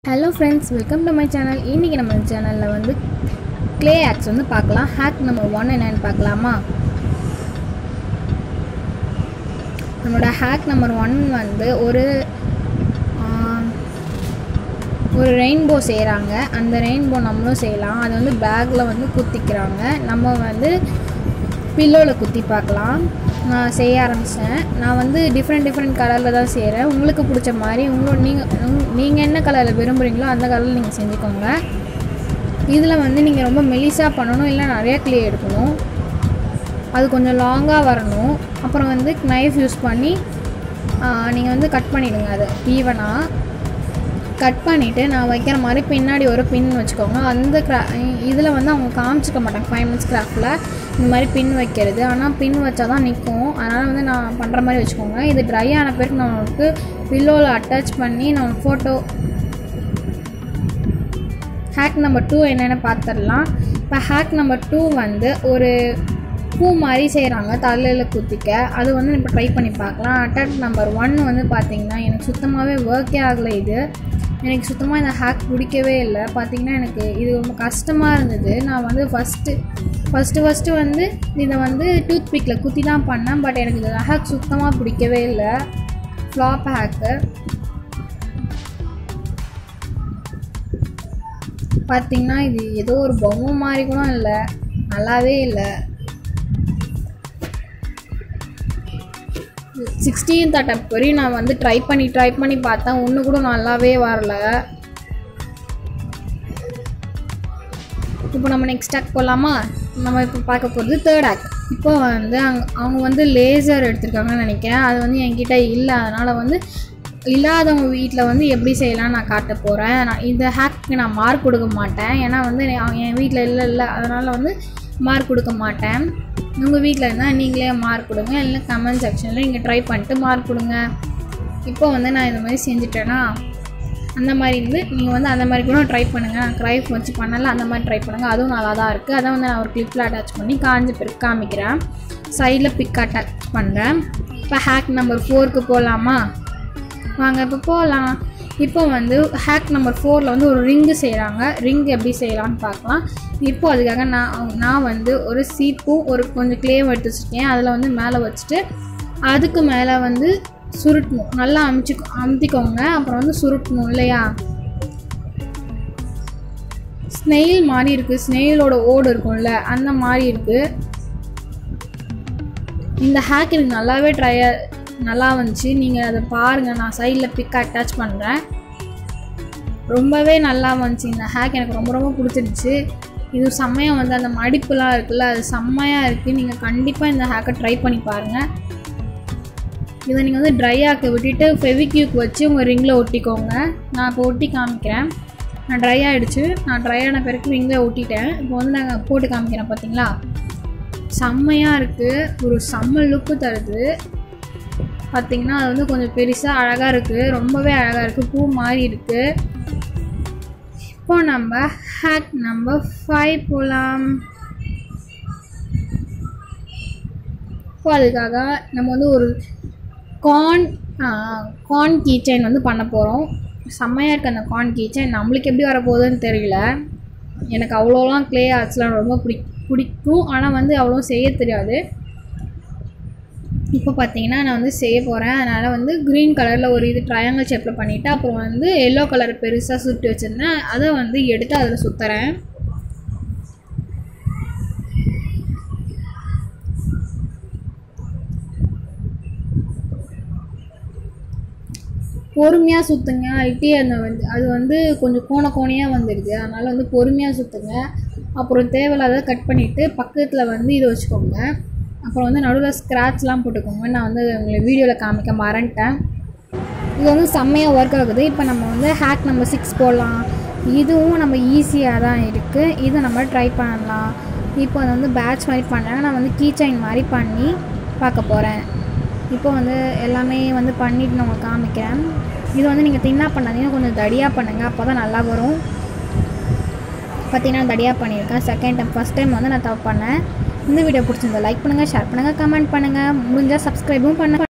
hello friends welcome to my channel இன்றைக்கி நம்ம சேனலில் வந்து க்ளே ஆக்ஸ் வந்து பார்க்கலாம் ஹேக் நம்பர் ஒன் என்னன்னு பார்க்கலாமா நம்மளோட ஹேக் நம்பர் ஒன் வந்து ஒரு ஆஹ், ஒரு ரெயின்போ செய்கிறாங்க அந்த ரெயின்போ நம்மளும் செய்யலாம் அது வந்து பேக்கில் வந்து குத்திக்கிறாங்க நம்ம வந்து பில்லோவில் குத்தி பார்க்கலாம் நான் செய்ய ஆரம்பித்தேன் நான் வந்து டிஃப்ரெண்ட் டிஃப்ரெண்ட் கலரில் தான் செய்கிறேன் உங்களுக்கு பிடிச்ச மாதிரி உங்களோட நீங்கள் நீங்கள் என்ன கலரில் விரும்புகிறீங்களோ அந்த கலரில் நீங்கள் செஞ்சுக்கோங்க இதில் வந்து நீங்கள் ரொம்ப மெலிசாக பண்ணணும் இல்லை நிறைய க்ளே எடுக்கணும் அது கொஞ்சம் லாங்காக வரணும் அப்புறம் வந்து நைஃப் யூஸ் பண்ணி நீங்கள் வந்து கட் பண்ணிவிடுங்க அதை ஈவனாக கட் பண்ணிவிட்டு நான் வைக்கிற மாதிரி பின்னாடி ஒரு பின் வச்சுக்கோங்க அந்த கிரா இதில் வந்து அவங்க காமிச்சிக்க மாட்டாங்க ஃபைவ் மினிட்ஸ் கிராஃப்டில் இந்த மாதிரி பின் வைக்கிறது ஆனால் பின் வச்சா தான் நிற்கும் அதனால் வந்து நான் பண்ணுற மாதிரி வச்சுக்கோங்க இது ட்ரை ஆன பிறகு நான் உங்களுக்கு பில்லோவில் அட்டாச் பண்ணி நான் ஃபோட்டோ ஹேக் நம்பர் டூ என்னென்னு பார்த்துடலாம் இப்போ ஹேக் நம்பர் டூ வந்து ஒரு பூ மாதிரி செய்கிறாங்க தலையில் குத்திக்க அது வந்து இப்போ ட்ரை பண்ணி பார்க்கலாம் அட்டாக் நம்பர் ஒன் வந்து பார்த்தீங்கன்னா எனக்கு சுத்தமாகவே ஒர்க்கே ஆகலை இது எனக்கு சுத்தமாக இந்த ஹேக் பிடிக்கவே இல்லை பார்த்தீங்கன்னா எனக்கு இது ரொம்ப கஷ்டமாக இருந்தது நான் வந்து ஃபஸ்ட்டு ஃபஸ்ட்டு ஃபஸ்ட்டு வந்து இதை வந்து டூத் பிக்கில் குத்தி தான் பண்ணேன் பட் எனக்கு இந்த ஹேக் சுத்தமாக பிடிக்கவே இல்லை ஃப்ளாப் ஹேக்கு பார்த்தீங்கன்னா இது ஏதோ ஒரு பொம்மை மாதிரி கூட இல்லை நல்லாவே இல்லை சிக்ஸ்டீன்த் அட்டம் வரையும் நான் வந்து ட்ரை பண்ணி ட்ரை பண்ணி பார்த்தேன் ஒன்று கூட நல்லாவே வரல இப்போ நம்ம நெக்ஸ்ட் ஆக்ட் போகலாமா நம்ம இப்போ பார்க்க போகிறது தேர்ட் ஆக்ட் இப்போ வந்து அங்க அவங்க வந்து லேசர் எடுத்திருக்காங்கன்னு நினைக்கிறேன் அது வந்து என்கிட்ட இல்லை அதனால் வந்து இல்லாதவங்க வீட்டில் வந்து எப்படி செய்யலாம் நான் காட்ட போகிறேன் நான் இந்த ஹேக்கு நான் மார்க் கொடுக்க மாட்டேன் ஏன்னா வந்து அவன் என் வீட்டில் இல்லை இல்லை அதனால் வந்து மார்க் கொடுக்க மாட்டேன் உங்கள் வீட்டில் இருந்தால் நீங்களே மார்க் கொடுங்க இல்லை கமெண்ட் செக்ஷனில் நீங்கள் ட்ரை பண்ணிட்டு மார்க் கொடுங்க இப்போ வந்து நான் இந்த மாதிரி செஞ்சுட்டேன்னா அந்த மாதிரி இருந்து நீங்கள் வந்து அந்த மாதிரி கூட ட்ரை பண்ணுங்கள் நான் க்ரைஃப் வச்சு பண்ணல அந்த மாதிரி ட்ரை பண்ணுங்கள் அதுவும் நல்லா தான் இருக்குது அதை வந்து நான் ஒரு கிளிப்பில் அட்டாச் பண்ணி காஞ்ச பிறகு காமிக்கிறேன் சைடில் பிக் அட்டாச் பண்ணுறேன் இப்போ ஹேக் நம்பர் ஃபோருக்கு போகலாமா வாங்க இப்போ போகலாம் இப்போ வந்து ஹேக் நம்பர் ஃபோரில் வந்து ஒரு ரிங்கு செய்கிறாங்க ரிங் எப்படி செய்யலாம்னு பார்க்கலாம் இப்போ அதுக்காக நான் நான் வந்து ஒரு சீப்பும் ஒரு கொஞ்சம் க்ளேவும் எடுத்து வச்சுருக்கேன் அதில் வந்து மேலே வச்சுட்டு அதுக்கு மேலே வந்து சுருட்டணும் நல்லா அமுச்சு அமுத்திக்கோங்க அப்புறம் வந்து சுருட்டணும் இல்லையா ஸ்னெயில் மாதிரி இருக்குது ஸ்னெயிலோட ஓடு இருக்கும்ல அந்த மாதிரி இருக்குது இந்த ஹேக் எனக்கு நல்லாவே ட்ரை நல்லா வந்துச்சு நீங்கள் அதை பாருங்கள் நான் சைடில் பிக் அட்டாச் பண்ணுறேன் ரொம்பவே நல்லா வந்துச்சு இந்த ஹேக் எனக்கு ரொம்ப ரொம்ப பிடிச்சிருச்சு இது செம்மையாக வந்து அந்த மடிப்புலாம் இருக்குல்ல அது செம்மையாக இருக்குது நீங்கள் கண்டிப்பாக இந்த ஹேக்கை ட்ரை பண்ணி பாருங்கள் இதை நீங்கள் வந்து ட்ரை ஆக்க விட்டுட்டு ஃபெவிக்யூக் வச்சு உங்கள் ரிங்கில் ஒட்டிக்கோங்க நான் இப்போ ஒட்டி காமிக்கிறேன் நான் ட்ரை ஆகிடுச்சு நான் ட்ரை ஆன பிறகு ரிங்கில் ஒட்டிட்டேன் இப்போ வந்து நாங்கள் போட்டு காமிக்கிறேன் பார்த்தீங்களா செம்மையாக இருக்குது ஒரு செம்ம லுக்கு தருது பார்த்தீங்கன்னா அது வந்து கொஞ்சம் பெருசாக அழகாக இருக்குது ரொம்பவே அழகாக இருக்குது பூ மாதிரி இருக்குது இப்போ நம்ம ஹேக் நம்பர் ஃபைவ் போகலாம் இப்போ அதுக்காக நம்ம வந்து ஒரு கார்ன் கார்ன் கீச்சைன் வந்து பண்ண போகிறோம் செம்மையாக இருக்குது அந்த கார்ன் கீச்சைன் நம்மளுக்கு எப்படி வரப்போகுதுன்னு தெரியல எனக்கு அவ்வளோலாம் க்ளே ஆர்ட்ஸ்லாம் ரொம்ப பிடி பிடிக்கும் ஆனால் வந்து அவ்வளோ செய்ய தெரியாது இப்போ பார்த்தீங்கன்னா நான் வந்து செய்ய போகிறேன் அதனால் வந்து க்ரீன் கலரில் ஒரு இது ட்ரையாங்கிள் ஷேப்பில் பண்ணிவிட்டு அப்புறம் வந்து எல்லோ கலர் பெருசாக சுற்றி வச்சுருந்தேன் அதை வந்து எடுத்து அதில் சுற்றுறேன் பொறுமையாக சுற்றுங்க இல்லாட்டி அந்த வந்து அது வந்து கொஞ்சம் கோண கோணையாக வந்துடுது அதனால் வந்து பொறுமையாக சுற்றுங்க அப்புறம் தேவையில்லாத கட் பண்ணிவிட்டு பக்கத்தில் வந்து இதை வச்சுக்கோங்க அப்புறம் வந்து நடுவில் ஸ்க்ராட்ச்லாம் போட்டுக்கோங்க நான் வந்து உங்களை வீடியோவில் காமிக்க மறந்துட்டேன் இது வந்து செம்மையாக ஒர்க் ஆகுது இப்போ நம்ம வந்து ஹேக் நம்பர் சிக்ஸ் போடலாம் இதுவும் நம்ம ஈஸியாக தான் இருக்குது இது நம்ம ட்ரை பண்ணலாம் இப்போ அது வந்து பேட்ச் மாதிரி பண்ணுறாங்க நான் வந்து கீ செயின் மாதிரி பண்ணி பார்க்க போகிறேன் இப்போ வந்து எல்லாமே வந்து பண்ணிவிட்டு நான் உங்களுக்கு காமிக்கிறேன் இது வந்து நீங்கள் தின்னா பண்ணாதீங்க கொஞ்சம் தடியாக பண்ணுங்கள் அப்போ தான் நல்லா வரும் பார்த்தீங்கன்னா தடியாக பண்ணியிருக்கேன் செகண்ட் டைம் ஃபஸ்ட் டைம் வந்து நான் தப்பு பண்ணேன் இந்த வீடியோ பிடிச்சிருந்தா லைக் பண்ணுங்கள் ஷேர் பண்ணுங்கள் கமெண்ட் பண்ணுங்கள் முடிஞ்சால் சப்ஸ்கிரைபும் பண்ண